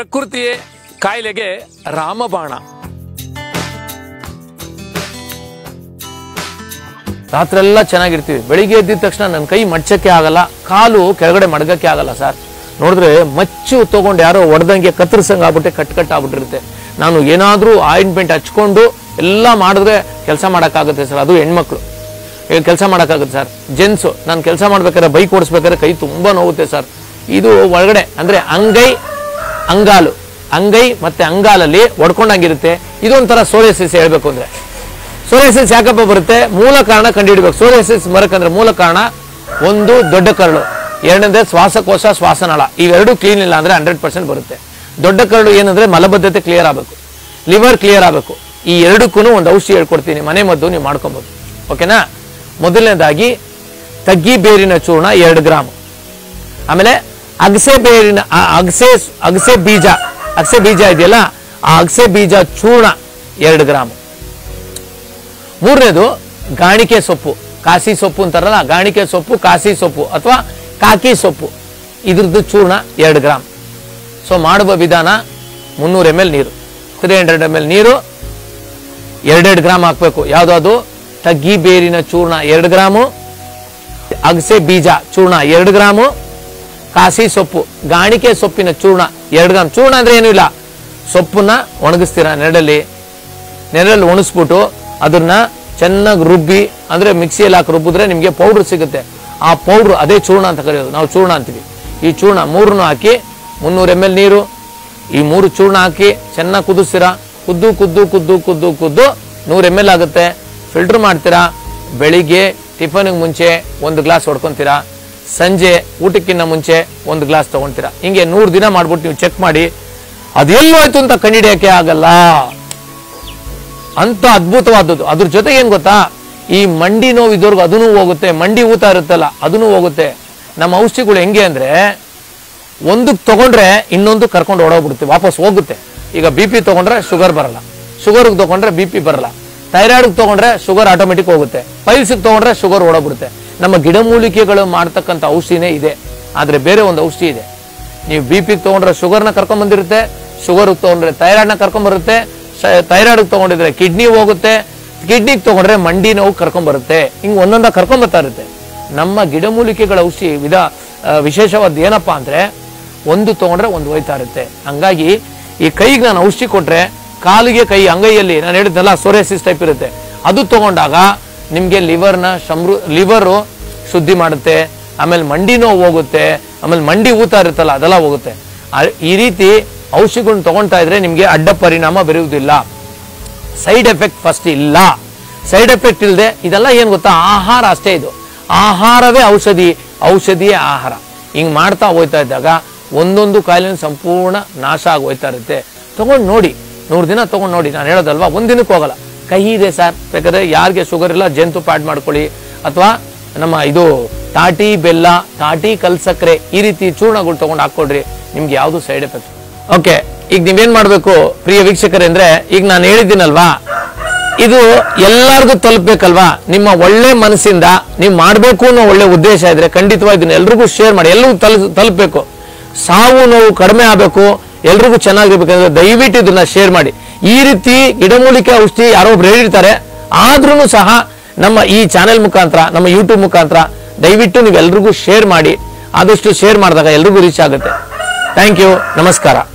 ಪ್ರಕೃತಿಯೇ ಕಾಯಿಲೆಗೆ ರಾಮಬಾಣ ರಾತ್ರೆಲ್ಲ ಚೆನ್ನಾಗಿರ್ತೀವಿ ಬೆಳಿಗ್ಗೆ ಎದ್ದಿದ ತಕ್ಷಣ ನನ್ನ ಕೈ ಮಡ್ಚಕ್ಕೆ ಆಗಲ್ಲ ಕಾಲು ಕೆಳಗಡೆ ಮಡಗಕ್ಕೆ ಆಗಲ್ಲ ಸರ್ ನೋಡಿದ್ರೆ ಮಚ್ಚು ತಗೊಂಡು ಯಾರೋ ಒಡೆದಂಗೆ ಕತ್ತರಿಸಂಗ್ ಆಗ್ಬಿಟ್ಟೆ ಕಟ್ ಕಟ್ ಆಗ್ಬಿಟ್ಟಿರುತ್ತೆ ನಾನು ಏನಾದ್ರೂ ಆಯಿಂಟ್ಮೆಂಟ್ ಹಚ್ಕೊಂಡು ಎಲ್ಲ ಮಾಡಿದ್ರೆ ಕೆಲಸ ಮಾಡೋಕ್ಕಾಗುತ್ತೆ ಸರ್ ಅದು ಹೆಣ್ಮಕ್ಳು ಕೆಲಸ ಮಾಡೋಕ್ಕಾಗುತ್ತೆ ಸರ್ ಜೆಂಟ್ಸು ನಾನು ಕೆಲಸ ಮಾಡ್ಬೇಕಾದ್ರೆ ಬೈಕ್ ಓಡಿಸ್ಬೇಕಾದ್ರೆ ಕೈ ತುಂಬಾ ನೋವುತ್ತೆ ಸರ್ ಇದು ಒಳಗಡೆ ಅಂದ್ರೆ ಅಂಗೈ ಅಂಗಾಲು ಅಂಗೈ ಮತ್ತೆ ಅಂಗಾಲಲ್ಲಿ ಒಡ್ಕೊಂಡಂಗಿರುತ್ತೆ ಇದೊಂಥರ ಸೋರಿಯಸಿಸ್ ಹೇಳ್ಬೇಕು ಅಂದ್ರೆ ಸೋರಿಯಸಿಸ್ ಯಾಕಪ್ಪ ಬರುತ್ತೆ ಮೂಲ ಕಾರಣ ಕಂಡುಹಿಡಬೇಕು ಸೋರಿಯಸಿಸ್ ಬರಕಂದ್ರೆ ಮೂಲ ಕಾರಣ ಒಂದು ದೊಡ್ಡ ಕರಳು ಎರಡನೇದೇ ಶ್ವಾಸಕೋಶ ಶ್ವಾಸನಾಳ ಇವೆರಡು ಕ್ಲೀನ್ ಇಲ್ಲ ಅಂದ್ರೆ ಹಂಡ್ರೆಡ್ ಪರ್ಸೆಂಟ್ ಬರುತ್ತೆ ದೊಡ್ಡ ಕರಳು ಏನಂದ್ರೆ ಮಲಬದ್ಧತೆ ಕ್ಲಿಯರ್ ಆಗಬೇಕು ಲಿವರ್ ಕ್ಲಿಯರ್ ಆಗಬೇಕು ಈ ಎರಡಕ್ಕೂ ಒಂದು ಔಷಧಿ ಹೇಳ್ಕೊಡ್ತೀನಿ ಮನೆ ಮದ್ದು ನೀವು ಮಾಡ್ಕೊಬೋದು ಓಕೆನಾ ಮೊದಲನೇದಾಗಿ ತಗ್ಗಿ ಬೇರಿನ ಚೂರ್ಣ ಎರಡು ಗ್ರಾಮ್ ಆಮೇಲೆ ಅಗಸೆ ಬೇರಿನ ಆ ಅಗಸೆ ಅಗಸೆ ಬೀಜ ಅಗಸೆ ಬೀಜ ಇದೆಯಲ್ಲ ಆ ಅಗಸೆ ಬೀಜ ಚೂರ್ಣ ಎರಡು ಗ್ರಾಮ್ ಮೂರನೇದು ಗಾಣಿಕೆ ಸೊಪ್ಪು ಕಾಸಿ ಸೊಪ್ಪು ಅಂತಾರಲ್ಲ ಗಾಣಿಕೆ ಸೊಪ್ಪು ಕಾಸಿ ಸೊಪ್ಪು ಅಥವಾ ಕಾಕಿ ಸೊಪ್ಪು ಇದ್ರದ್ದು ಚೂರ್ಣ ಎರಡು ಗ್ರಾಮ್ ಸೊ ಮಾಡುವ ವಿಧಾನ ಮುನ್ನೂರು ಎಮ್ ಎಲ್ ನೀರು ತ್ರೀ ಹಂಡ್ರೆಡ್ ಎಮ್ ಎಲ್ ನೀರು ಎರಡೆರಡು ಗ್ರಾಮ್ ಹಾಕ್ಬೇಕು ಯಾವ್ದಾದ್ರು ತಗ್ಗಿ ಬೇರಿನ ಚೂರ್ಣ ಎರಡು ಗ್ರಾಮು ಅಗಸೆ ಬೀಜ ಚೂರ್ಣ ಎರಡು ಗ್ರಾಮು ಕಾಸಿ ಸೊಪ್ಪು ಗಾಣಿಕೆ ಸೊಪ್ಪಿನ ಚೂರ್ಣ ಎರಡು ಗ್ರಾಮ್ ಚೂರ್ಣ ಅಂದ್ರೆ ಏನೂ ಇಲ್ಲ ಸೊಪ್ಪನ್ನ ಒಣಗಿಸ್ತೀರಾ ನೆರಳಲ್ಲಿ ನೆರಳಲ್ಲಿ ಒಣಗಿಸ್ಬಿಟ್ಟು ಅದನ್ನ ಚೆನ್ನಾಗಿ ರುಬ್ಬಿ ಅಂದ್ರೆ ಮಿಕ್ಸಿಯಲ್ಲಿ ಹಾಕಿ ರುಬ್ಬಿದ್ರೆ ನಿಮಗೆ ಪೌಡ್ರ್ ಸಿಗುತ್ತೆ ಆ ಪೌಡ್ರ್ ಅದೇ ಚೂರ್ಣ ಅಂತ ಕರೆಯೋದು ನಾವು ಚೂರ್ಣ ಅಂತೀವಿ ಈ ಚೂರ್ಣ ಮೂರನ್ನು ಹಾಕಿ ಮುನ್ನೂರು ಎಮ್ ಎಲ್ ನೀರು ಈ ಮೂರು ಚೂರ್ಣ ಹಾಕಿ ಚೆನ್ನಾಗಿ ಕುದಿಸ್ತೀರಾ ಕುದ್ದು ಕುದ್ದು ಕುದ್ದು ಕುದ್ದು ಕುದ್ದು ನೂರು ಎಮ್ ಎಲ್ ಆಗುತ್ತೆ ಫಿಲ್ಟರ್ ಮಾಡ್ತೀರಾ ಬೆಳಿಗ್ಗೆ ಟಿಫನ್ಗೆ ಮುಂಚೆ ಒಂದು ಗ್ಲಾಸ್ ಹೊಡ್ಕೊಂತೀರಾ ಸಂಜೆ ಊಟಕ್ಕಿಂತ ಮುಂಚೆ ಒಂದು ಗ್ಲಾಸ್ ತಗೊಂತೀರಾ ಹಿಂಗೆ ನೂರು ದಿನ ಮಾಡ್ಬಿಟ್ಟು ನೀವು ಚೆಕ್ ಮಾಡಿ ಅದೆಲ್ಲೋಯ್ತು ಅಂತ ಕಂಡಿಡಿಯಕ್ಕೆ ಆಗಲ್ಲ ಅಂತ ಅದ್ಭುತವಾದದ್ದು ಅದ್ರ ಜೊತೆಗೆ ಏನ್ ಗೊತ್ತಾ ಈ ಮಂಡಿ ನೋವು ಇದ್ದವ್ರಿಗೆ ಅದನ್ನು ಹೋಗುತ್ತೆ ಮಂಡಿ ಊತ ಇರುತ್ತಲ್ಲ ಅದನ್ನು ಹೋಗುತ್ತೆ ನಮ್ಮ ಔಷಧಿಗಳು ಹೆಂಗೆ ಅಂದ್ರೆ ಒಂದಕ್ಕೆ ತಗೊಂಡ್ರೆ ಇನ್ನೊಂದು ಕರ್ಕೊಂಡು ಓಡೋಗ್ಬಿಡುತ್ತೆ ವಾಪಸ್ ಹೋಗುತ್ತೆ ಈಗ ಬಿ ಪಿ ತಗೊಂಡ್ರೆ ಶುಗರ್ ಬರಲ್ಲ ಶುಗರ್ಗೆ ತಗೊಂಡ್ರೆ ಬಿ ಪಿ ಬರಲ್ಲ ಥೈರಾಯ್ಡ್ಗೆ ತಗೊಂಡ್ರೆ ಶುಗರ್ ಆಟೋಮೆಟಿಕ್ ಹೋಗುತ್ತೆ ಪೈಲ್ಸ್ಗೆ ತಗೊಂಡ್ರೆ ಶುಗರ್ ಓಡೋಗ್ಬಿಡುತ್ತೆ ನಮ್ಮ ಗಿಡಮೂಲಿಕೆಗಳು ಮಾಡ್ತಕ್ಕಂಥ ಔಷಧಿನೇ ಇದೆ ಆದ್ರೆ ಬೇರೆ ಒಂದು ಔಷಧಿ ಇದೆ ನೀವು ಬಿ ಪಿ ತಗೊಂಡ್ರೆ ಶುಗರ್ನ ಕರ್ಕೊಂಡ್ ಬಂದಿರುತ್ತೆ ಶುಗರ್ ತಗೊಂಡ್ರೆ ಥೈರಾಯ್ಡ್ನ ಕರ್ಕೊಂಡ್ ಬರುತ್ತೆ ಥೈರಾಯ್ಡ್ ತಗೊಂಡಿದ್ರೆ ಕಿಡ್ನಿ ಹೋಗುತ್ತೆ ಕಿಡ್ನಿಗೆ ತಗೊಂಡ್ರೆ ಮಂಡಿ ನೋವು ಕರ್ಕೊಂಡ್ ಬರುತ್ತೆ ಹಿಂಗ್ ಒಂದೊಂದ ಕರ್ಕೊಂಡ್ ಬರ್ತಾ ಇರುತ್ತೆ ನಮ್ಮ ಗಿಡಮೂಲಿಕೆಗಳ ಔಷಧಿ ವಿಧ ಆ, ವಿಶೇಷವಾದ ಏನಪ್ಪಾ ಅಂದ್ರೆ ಒಂದು ತಗೊಂಡ್ರೆ ಒಂದು ಹೋಯ್ತಾ ಇರುತ್ತೆ ಹಂಗಾಗಿ ಈ ಕೈಗೆ ನಾನು ಔಷಧಿ ಕೊಟ್ರೆ ಕಾಲಿಗೆ ಕೈ ಅಂಗೈಯಲ್ಲಿ ನಾನು ಹೇಳಿದ್ನಲ್ಲ ಸೋರಿಯಾಸಿಸ್ ಟೈಪ್ ಇರುತ್ತೆ ಅದು ತಗೊಂಡಾಗ ನಿಮ್ಗೆ ಲಿವರ್ನ ಶಮ್ರು ಲಿವರು ಶುದ್ಧಿ ಮಾಡುತ್ತೆ ಆಮೇಲೆ ಮಂಡಿ ನೋವು ಹೋಗುತ್ತೆ ಆಮೇಲೆ ಮಂಡಿ ಊತ ಇರುತ್ತಲ್ಲ ಅದೆಲ್ಲ ಹೋಗುತ್ತೆ ಆ- ಈ ರೀತಿ ಔಷಧಿಗಳನ್ನ ತಗೊಂತಾ ಇದ್ರೆ ನಿಮ್ಗೆ ಅಡ್ಡ ಪರಿಣಾಮ ಬೀರುವುದಿಲ್ಲ ಸೈಡ್ ಎಫೆಕ್ಟ್ ಫಸ್ಟ್ ಇಲ್ಲ ಸೈಡ್ ಎಫೆಕ್ಟ್ ಇಲ್ಲದೆ ಇದೆಲ್ಲ ಏನ್ ಗೊತ್ತಾ ಆಹಾರ ಅಷ್ಟೇ ಇದು ಆಹಾರವೇ ಔಷಧಿ ಔಷಧಿಯೇ ಆಹಾರ ಹಿಂಗ್ ಮಾಡ್ತಾ ಹೋಯ್ತಾ ಇದ್ದಾಗ ಒಂದೊಂದು ಕಾಯಿಲೆ ಸಂಪೂರ್ಣ ನಾಶ ಆಗಿ ಹೋಯ್ತಾ ಇರುತ್ತೆ ತಗೊಂಡ್ ನೋಡಿ ನೂರು ದಿನ ತಗೊಂಡ್ ನೋಡಿ ನಾನು ಹೇಳೋದಲ್ವಾ ಒಂದಿನಕ್ಕೆ ಹೋಗಲ್ಲ ಕಹಿ ಇದೆ ಸರ್ ಬೇಕಾದ್ರೆ ಯಾರಿಗೆ ಶುಗರ್ ಇಲ್ಲ ಜೇನುತುಪ್ಪ ಆಡ್ ಮಾಡ್ಕೊಳ್ಳಿ ಅಥವಾ ನಮ್ಮ ಇದು ತಾಟಿ ಬೆಲ್ಲ ತಾಟಿ ಕಲ್ ಸಕ್ಕರೆ ಈ ರೀತಿ ಚೂರ್ಣಗಳು ತಗೊಂಡು ಹಾಕೊಡ್ರಿ ನಿಮ್ಗೆ ಯಾವುದು ಸೈಡ್ ಎಫೆಕ್ಟ್ ಓಕೆ ಈಗ ನೀವೇನ್ ಮಾಡ್ಬೇಕು ಪ್ರಿಯ ವೀಕ್ಷಕರೇ ಅಂದ್ರೆ ಈಗ ನಾನು ಹೇಳಿದ್ದೀನಲ್ವಾ ಇದು ಎಲ್ಲರಿಗೂ ತಲುಪಬೇಕಲ್ವಾ ನಿಮ್ಮ ಒಳ್ಳೆ ಮನಸ್ಸಿಂದ ನೀವು ಮಾಡಬೇಕು ಅನ್ನೋ ಒಳ್ಳೆ ಉದ್ದೇಶ ಇದ್ರೆ ಖಂಡಿತವಾಗಿ ಇದನ್ನ ಎಲ್ರಿಗೂ ಶೇರ್ ಮಾಡಿ ಎಲ್ರಿಗೂ ತಲ್ ತಲುಪಬೇಕು ಸಾವು ನೋವು ಕಡಿಮೆ ಆಗಬೇಕು ಎಲ್ರಿಗೂ ಚೆನ್ನಾಗಿರ್ಬೇಕಂದ್ರೆ ದಯವಿಟ್ಟು ಇದನ್ನ ಶೇರ್ ಮಾಡಿ ಈ ರೀತಿ ಗಿಡಮೂಲಿಕೆ ಔಷಧಿ ಯಾರೋ ಒಬ್ರು ಹೇಳಿರ್ತಾರೆ ಆದ್ರೂ ಸಹ ನಮ್ಮ ಈ ಚಾನೆಲ್ ಮುಖಾಂತರ ನಮ್ಮ ಯೂಟ್ಯೂಬ್ ಮುಖಾಂತರ ದಯವಿಟ್ಟು ನೀವೆಲ್ರಿಗೂ ಶೇರ್ ಮಾಡಿ ಆದಷ್ಟು ಶೇರ್ ಮಾಡಿದಾಗ ಎಲ್ರಿಗೂ ರೀಚ್ ಆಗುತ್ತೆ ಥ್ಯಾಂಕ್ ಯು ನಮಸ್ಕಾರ